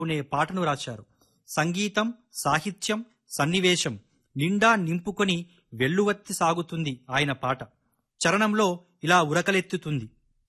అనే పాటను రాశారు సంగీతం సాహిత్యం సన్నివేశం నిండా నింపుకొని వెల్లువత్తి సాగుతుంది ఆయన పాట చరణంలో ఇలా ఉరకలెత్తుతుంది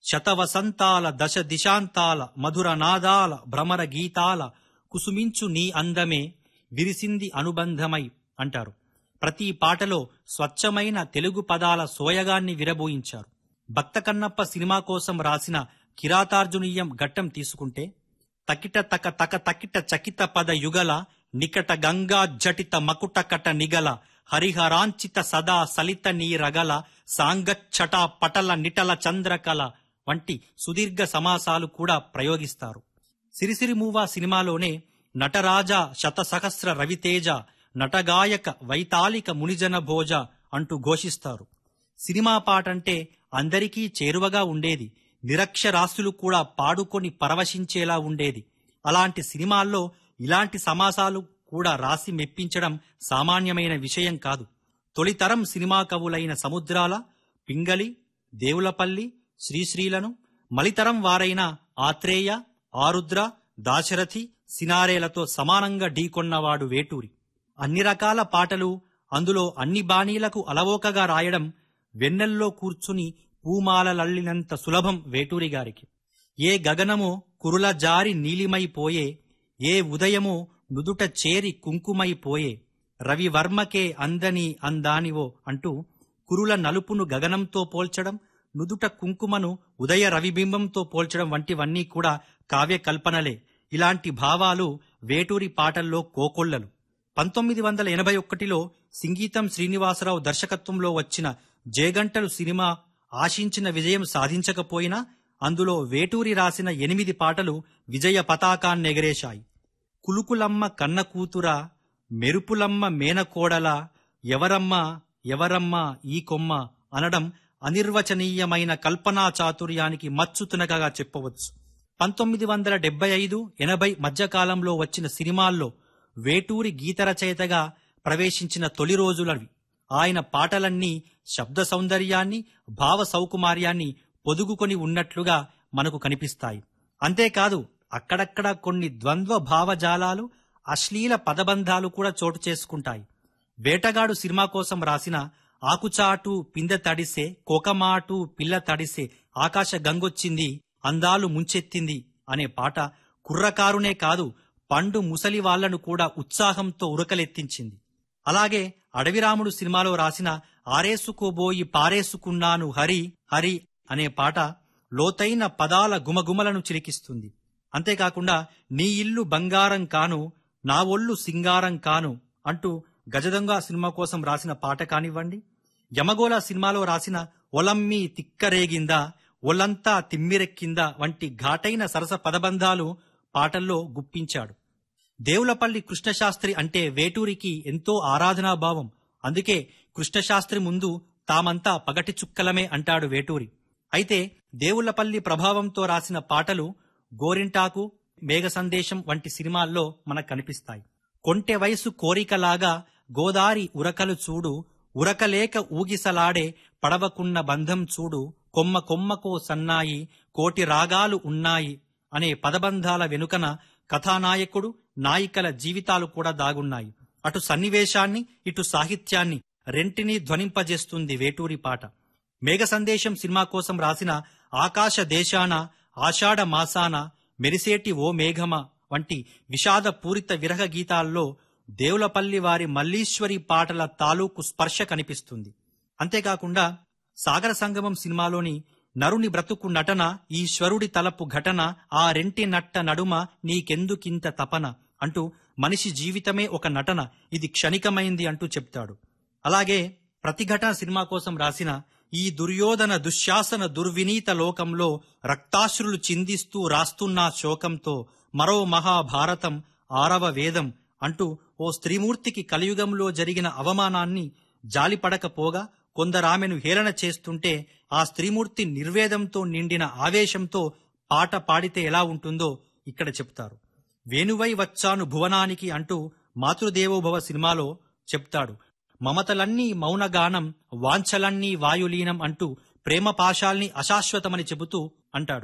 శతవసంతాల దశ దిశాంతాల మధుర నాదాల భ్రమర గీతాల కుసుమించు నీ అందమే విరిసింది అనుబంధమై అంటారు ప్రతి పాటలో స్వచ్ఛమైన తెలుగు పదాల సోయగాన్ని విరబోయించారు భక్త కన్నప్ప సినిమా కోసం రాసిన కిరాతార్జునీయం ఘట్టం తీసుకుంటే తకిట తక తక తకిట చకిత పద యుగల నికట గంగా జటిత మకుట కట నిగల హరిహరాంచిత సదా సలిత నీ రగల సాంగచ్చట పటల నిటల చంద్రకల వంటి సుదీర్ఘ సమాసాలు కూడా ప్రయోగిస్తారు సిరిసిరిమూవా సినిమాలోనే నటరాజ శతసహస్ర రవితేజ నటగాయక వైతాళిక మునిజన భోజ అంటూ ఘోషిస్తారు సినిమా పాటంటే అందరికీ చేరువగా ఉండేది నిరక్షరాస్యులు కూడా పాడుకొని పరవశించేలా ఉండేది అలాంటి సినిమాల్లో ఇలాంటి సమాసాలు కూడా రాసి మెప్పించడం సామాన్యమైన విషయం కాదు తొలితరం సినిమా కవులైన సముద్రాల పింగళి దేవులపల్లి శ్రీశ్రీలను మలితరం వారైన ఆత్రేయ ఆరుద్ర దాశరథి సినారేలతో సమానంగా ఢీకొన్నవాడు వేటూరి అన్ని రకాల పాటలు అందులో అన్ని బాణీలకు అలవోకగా రాయడం వెన్నెల్లో కూర్చుని పూమాలలల్లినంత సులభం వేటూరి గారికి ఏ గగనమో కురుల జారి నీలిమైపోయే ఏ ఉదయమో నుదుట చేరి కుంకుమైపోయే రవివర్మకే అందని అందానివో అంటూ కురుల నలుపును గగనంతో పోల్చడం నుదుట కుంకుమను ఉదయ రవిబింబంతో పోల్చడం వంటివన్నీ కూడా కావ్య కల్పనలే ఇలాంటి భావాలు వేటూరి పాటల్లో కోకొల్లలు పంతొమ్మిది వందల ఎనభై ఒకటిలో సింగీతం శ్రీనివాసరావు దర్శకత్వంలో వచ్చిన జేగంటలు సినిమా ఆశించిన విజయం సాధించకపోయినా అందులో వేటూరి రాసిన ఎనిమిది పాటలు విజయ పతాకాన్నెగరేశాయి కులుకులమ్మ కన్న కూతుర మెరుపులమ్మ మేనకోడల ఎవరమ్మ ఎవరమ్మ ఈ కొమ్మ అనడం అనిర్వచనీయమైన కల్పనా చాతుర్యానికి మచ్చుతునకగా చెప్పవచ్చు పంతొమ్మిది వందల డెబ్బై ఐదు ఎనభై మధ్యకాలంలో వచ్చిన సినిమాల్లో వేటూరి గీతరచయితగా ప్రవేశించిన తొలి రోజులవి ఆయన పాటలన్నీ శబ్ద సౌందర్యాన్ని భావ సౌకుమార్యాన్ని పొదుగుకొని ఉన్నట్లుగా మనకు కనిపిస్తాయి అంతేకాదు అక్కడక్కడ కొన్ని ద్వంద్వ భావజాలాలు అశ్లీల పదబంధాలు కూడా చోటు చేసుకుంటాయి వేటగాడు సినిమా కోసం రాసిన ఆకుచాటు పిందె తడిసే కోకమాటు పిల్ల తడిసే ఆకాశ గంగొచ్చింది అందాలు ముంచెత్తింది అనే పాట కుర్రకారునే కాదు పండు ముసలి వాళ్లను కూడా ఉత్సాహంతో ఉరకలెత్తించింది అలాగే అడవిరాముడు సినిమాలో రాసిన ఆరేసుకోబోయి పారేసుకున్నాను హరి హరి అనే పాట లోతైన పదాల గుమగుమలను చిలికిస్తుంది అంతేకాకుండా నీ ఇల్లు బంగారం కాను నా ఒళ్ళు సింగారం కాను అంటూ గజదొంగ సినిమా కోసం రాసిన పాట కానివ్వండి యమగోళ సినిమాలో రాసిన ఒలమ్మి తిక్కరేగిందా ఒలంతా తిమ్మిరెక్కిందా వంటి ఘాటైన సరస పదబంధాలు పాటల్లో గుప్పించాడు దేవులపల్లి కృష్ణశాస్త్రి అంటే వేటూరికి ఎంతో ఆరాధనాభావం అందుకే కృష్ణశాస్త్రి ముందు తామంతా పగటి చుక్కలమే అంటాడు వేటూరి అయితే దేవులపల్లి ప్రభావంతో రాసిన పాటలు గోరింటాకు మేఘ సందేశం వంటి సినిమాల్లో మనకు కనిపిస్తాయి కొంటె వయసు కోరికలాగా గోదారి ఉరకలు చూడు ఉరకలేక ఊగిసలాడే పడవకున్న బంధం చూడు కొమ్మ కొమ్మకో సన్నాయి కోటి రాగాలు ఉన్నాయి అనే పదబంధాల వెనుకన కథానాయకుడు నాయికల జీవితాలు కూడా దాగున్నాయి అటు సన్నివేశాన్ని ఇటు సాహిత్యాన్ని రెంటినీ ధ్వనింపజేస్తుంది వేటూరి పాట మేఘ సందేశం సినిమా కోసం రాసిన ఆకాశ దేశాన ఆషాఢ మాసాన మెరిసేటి ఓ మేఘమ వంటి విషాద పూరిత విరహ గీతాల్లో దేవులపల్లి వారి మల్లీశ్వరి పాటల తాలూకు స్పర్శ కనిపిస్తుంది అంతేకాకుండా సాగర సంగమం సినిమాలోని నరుని బ్రతుకు నటన ఈశ్వరుడి తలపు ఘటన ఆ రెంటి నట్ట నడుమ నీకెందుకింత తపన అంటూ మనిషి జీవితమే ఒక నటన ఇది క్షణికమైంది అంటూ చెప్తాడు అలాగే ప్రతిఘటన సినిమా కోసం రాసిన ఈ దుర్యోధన దుశ్శాసన దుర్వినీత లోకంలో రక్తాశ్రులు చిందిస్తూ రాస్తున్నా శోకంతో మరో మహాభారతం ఆరవ వేదం అంటూ ఓ స్త్రీమూర్తికి కలియుగంలో జరిగిన అవమానాన్ని జాలిపడకపోగా కొందరామెను హేళన చేస్తుంటే ఆ స్త్రీమూర్తి నిర్వేదంతో నిండిన ఆవేశంతో పాట పాడితే ఎలా ఉంటుందో ఇక్కడ చెప్తారు వేణువై వచ్చాను భువనానికి అంటూ మాతృదేవోభవ సినిమాలో చెప్తాడు మమతలన్నీ మౌనగానం వాంఛలన్నీ వాయులీనం అంటూ ప్రేమ పాశాల్ని అశాశ్వతమని చెబుతూ అంటాడు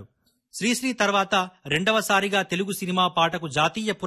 శ్రీశ్రీ తర్వాత రెండవసారిగా తెలుగు సినిమా పాటకు జాతీయ